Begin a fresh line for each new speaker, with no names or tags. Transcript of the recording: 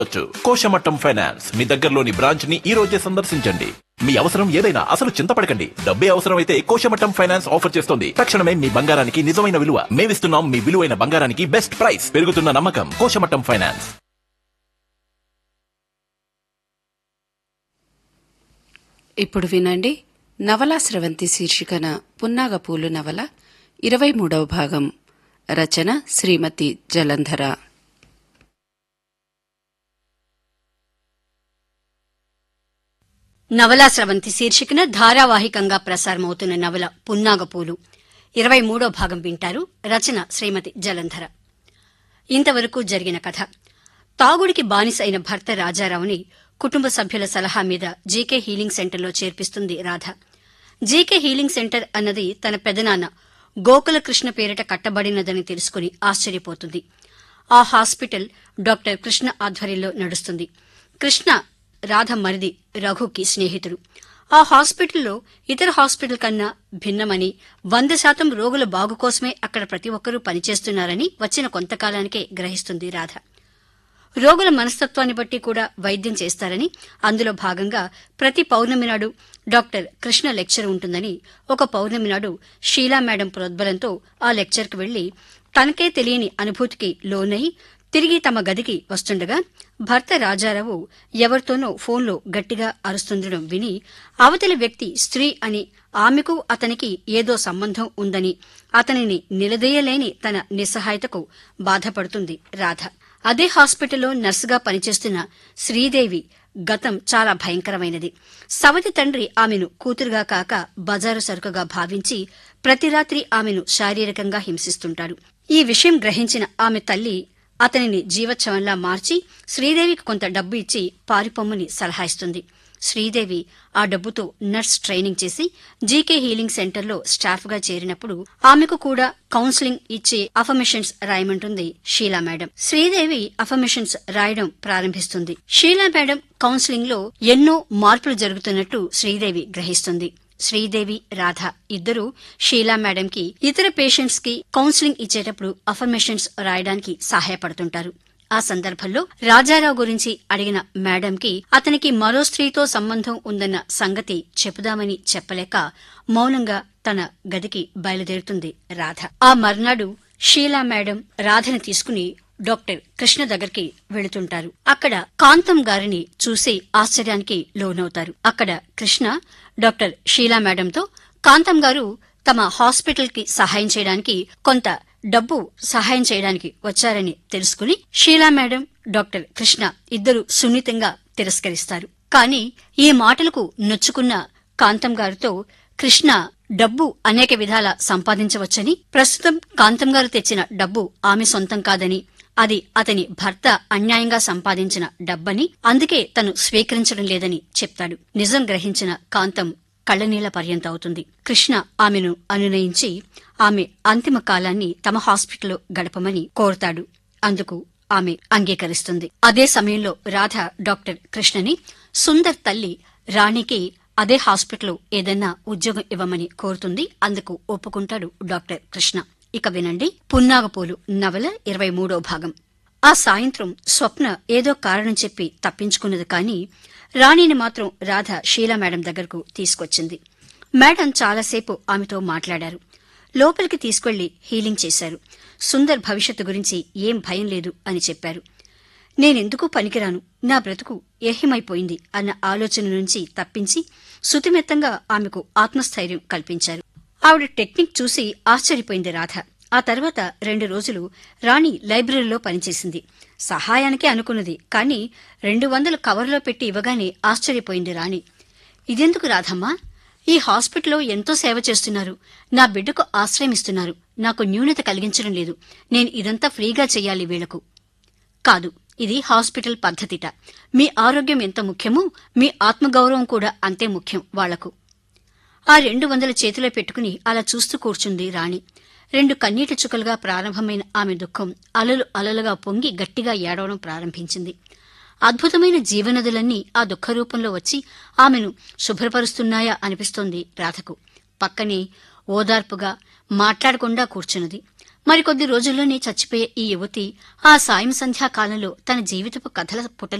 వచ్చు. కోశమట్టం ఫైనాన్స్ మీ దగ్గరలోని బ్రాంచ్ ని ఈ రోజే సందర్శించండి మీ అవసరం ఏదైనా అసలు చింతపడకండి డబ్బే అవసరమైతే కోశమట్టం ఫైనాన్స్ ఆఫర్ చేస్తుంది తక్షణమే మీ బంగారానికి నిజమైన విలువ మేమిస్తున్నాం మీ విలువైన బంగారానికి బెస్ట్ ప్రైస్ పెరుగుతున్న నమ్మకం కోశమట్టం ఫైనాన్స్
ఇప్పుడు వినండి నవలా స్రవంతి శీర్షికన పున్నాగ పూలు నవల ఇరవై మూడవ భాగం రచన శ్రీమతి జలంధర
నవలా స్రవంతి శీర్షికన ధారావాహికంగా ప్రసారమవుతున్న నవల పున్నాగపూలు ఇరవై మూడో భాగం వింటారు రచన శ్రీమతి జలంధర ఇంతవరకు జరిగిన కథ తాగుడికి బానిస అయిన భర్త రాజారావుని కుటుంబ సభ్యుల సలహా మీద జీకే హీలింగ్ సెంటర్లో చేర్పిస్తుంది రాధ జీకే హీలింగ్ సెంటర్ అన్నది తన పెదనాన్న గోకుల కృష్ణ పేరిట కట్టబడినదని తెలుసుకుని ఆశ్చర్యపోతుంది ఆ హాస్పిటల్ డాక్టర్ కృష్ణ ఆధ్వర్యంలో నడుస్తుంది కృష్ణ రాధ మరిది రఘుకి స్నేహితుడు ఆ హాస్పిటల్లో ఇతర హాస్పిటల్ కన్నా భిన్నమని వంద శాతం రోగుల బాగు కోసమే అక్కడ ప్రతి ఒక్కరూ పనిచేస్తున్నారని వచ్చిన కొంతకాలానికే గ్రహిస్తుంది రాధ రోగుల మనస్తత్వాన్ని బట్టి కూడా వైద్యం చేస్తారని అందులో భాగంగా ప్రతి పౌర్ణమి నాడు డాక్టర్ కృష్ణ లెక్చర్ ఉంటుందని ఒక పౌర్ణమి నాడు షీలా మేడం ప్రోద్బలంతో ఆ లెక్చర్కి వెళ్లి తనకే తెలియని అనుభూతికి లోనై తిరిగి తమ గదికి వస్తుండగా భర్త రాజారావు ఎవరితోనో ఫోన్లో గట్టిగా అరుస్తుండడం విని అవతలి వ్యక్తి స్త్రీ అని ఆమెకు అతనికి ఏదో సంబంధం ఉందని అతనిని నిలదీయలేని తన నిస్సహాయతకు బాధపడుతుంది రాధ అదే హాస్పిటల్లో నర్సుగా పనిచేస్తున్న శ్రీదేవి గతం చాలా భయంకరమైనది సవతి తండ్రి ఆమెను కూతురుగా కాక బజారు సరుకుగా భావించి ప్రతి రాత్రి ఆమెను శారీరకంగా హింసిస్తుంటాడు ఈ విషయం గ్రహించిన ఆమె తల్లి అతనిని జీవోత్సవంలా మార్చి శ్రీదేవికి కొంత డబ్బు ఇచ్చి పారిపోమ్మని సలహా ఇస్తుంది శ్రీదేవి ఆ డబ్బుతో నర్స్ ట్రైనింగ్ చేసి జీకే హీలింగ్ సెంటర్లో స్టాఫ్గా చేరినప్పుడు ఆమెకు కూడా కౌన్సిలింగ్ ఇచ్చి అఫర్మేషన్స్ రాయమంటుంది షీలా మేడం శ్రీదేవి అఫర్మేషన్స్ రాయడం ప్రారంభిస్తుంది షీలా మేడం కౌన్సిలింగ్ లో ఎన్నో మార్పులు జరుగుతున్నట్టు శ్రీదేవి గ్రహిస్తుంది శ్రీదేవి రాధ ఇద్దరూ షీలా మేడంకి ఇతర పేషెంట్స్ కి కౌన్సిలింగ్ ఇచ్చేటప్పుడు అఫర్మేషన్స్ రాయడానికి సహాయపడుతుంటారు ఆ సందర్భంలో రాజారావు గురించి అడిగిన మేడంకి అతనికి మరో స్త్రీతో సంబంధం ఉందన్న సంగతి చెప్పుదామని చెప్పలేక మౌనంగా తన గదికి బయలుదేరుతుంది రాధ ఆ మర్నాడు షీలా మేడం రాధని తీసుకుని డాక్టర్ కృష్ణ దగ్గరికి వెళుతుంటారు అక్కడ కాంతం గారిని చూసి ఆశ్చర్యానికి లోనవుతారు అక్కడ కృష్ణ డాక్టర్ షీలా మేడంతో కాంతం గారు తమ హాస్పిటల్ కి సహాయం చేయడానికి కొంత డబ్బు సహాయం చేయడానికి వచ్చారని తెలుసుకుని షీలా మేడం డాక్టర్ కృష్ణ ఇద్దరు సున్నితంగా తిరస్కరిస్తారు కానీ ఈ మాటలకు నొచ్చుకున్న కాంతం గారితో కృష్ణ డబ్బు అనేక విధాల సంపాదించవచ్చని ప్రస్తుతం కాంతం గారు తెచ్చిన డబ్బు ఆమె సొంతం కాదని అది అతని భర్త అన్యాయంగా సంపాదించిన డబ్బని అందుకే తను స్వీకరించడం లేదని చెప్తాడు నిజం గ్రహించిన కాంతం కళ్ళనీళ్ల పర్యంత అవుతుంది కృష్ణ ఆమెను అనునయించి ఆమె అంతిమ కాలాన్ని తమ హాస్పిటల్లో గడపమని కోరతాడు అందుకు ఆమె అంగీకరిస్తుంది అదే సమయంలో రాధ డాక్టర్ కృష్ణని సుందర్ తల్లి రాణికి అదే హాస్పిటల్లో ఏదైనా ఉద్యోగం ఇవ్వమని కోరుతుంది అందుకు ఒప్పుకుంటాడు డాక్టర్ కృష్ణ ఇక వినండి పున్నాగపూలు నవల ఇరవై మూడో భాగం ఆ సాయంత్రం స్వప్న ఏదో కారణం చెప్పి తప్పించుకున్నది కాని రాణిని మాత్రం రాధ షీలా మేడం దగ్గరకు తీసుకొచ్చింది మేడం చాలాసేపు ఆమెతో మాట్లాడారు లోపలికి తీసుకెళ్లి హీలింగ్ చేశారు సుందర్ భవిష్యత్తు గురించి ఏం భయం లేదు అని చెప్పారు నేనెందుకు పనికిరాను నా బ్రతుకు ఏహ్యమైపోయింది అన్న ఆలోచన నుంచి తప్పించి సుతిమెత్తంగా ఆమెకు ఆత్మస్థైర్యం కల్పించారు ఆవిడ టెక్నిక్ చూసి ఆశ్చర్యపోయింది రాధ ఆ తర్వాత రెండు రోజులు రాణి లైబ్రరీలో పనిచేసింది సహాయానికే అనుకున్నది కానీ రెండు వందలు కవర్లో పెట్టి ఇవ్వగానే ఆశ్చర్యపోయింది రాణి ఇదెందుకు రాధమ్మా ఈ హాస్పిటల్లో ఎంతో సేవ చేస్తున్నారు నా బిడ్డకు ఆశ్రయం ఇస్తున్నారు నాకు న్యూనత కలిగించడం లేదు నేను ఇదంతా ఫ్రీగా చెయ్యాలి వీళ్లకు కాదు ఇది హాస్పిటల్ పద్ధతిట మీ ఆరోగ్యం ఎంత ముఖ్యమో మీ ఆత్మగౌరవం కూడా అంతే ముఖ్యం వాళ్లకు ఆ రెండు వందల చేతిలో పెట్టుకుని అలా చూస్తూ కూర్చుంది రాణి రెండు కన్నీటి చుక్కలుగా ప్రారంభమైన ఆమె దుఃఖం అలలు అలలుగా పొంగి గట్టిగా ఏడవడం ప్రారంభించింది అద్భుతమైన జీవనదులన్నీ ఆ దుఃఖ రూపంలో వచ్చి ఆమెను శుభ్రపరుస్తున్నాయా అనిపిస్తోంది రాధకు పక్కనే ఓదార్పుగా మాట్లాడకుండా కూర్చున్నది మరికొద్ది రోజుల్లోనే చచ్చిపోయే ఈ యువతి ఆ సాయం సంధ్యాకాలంలో తన జీవితపు కథల పుటలు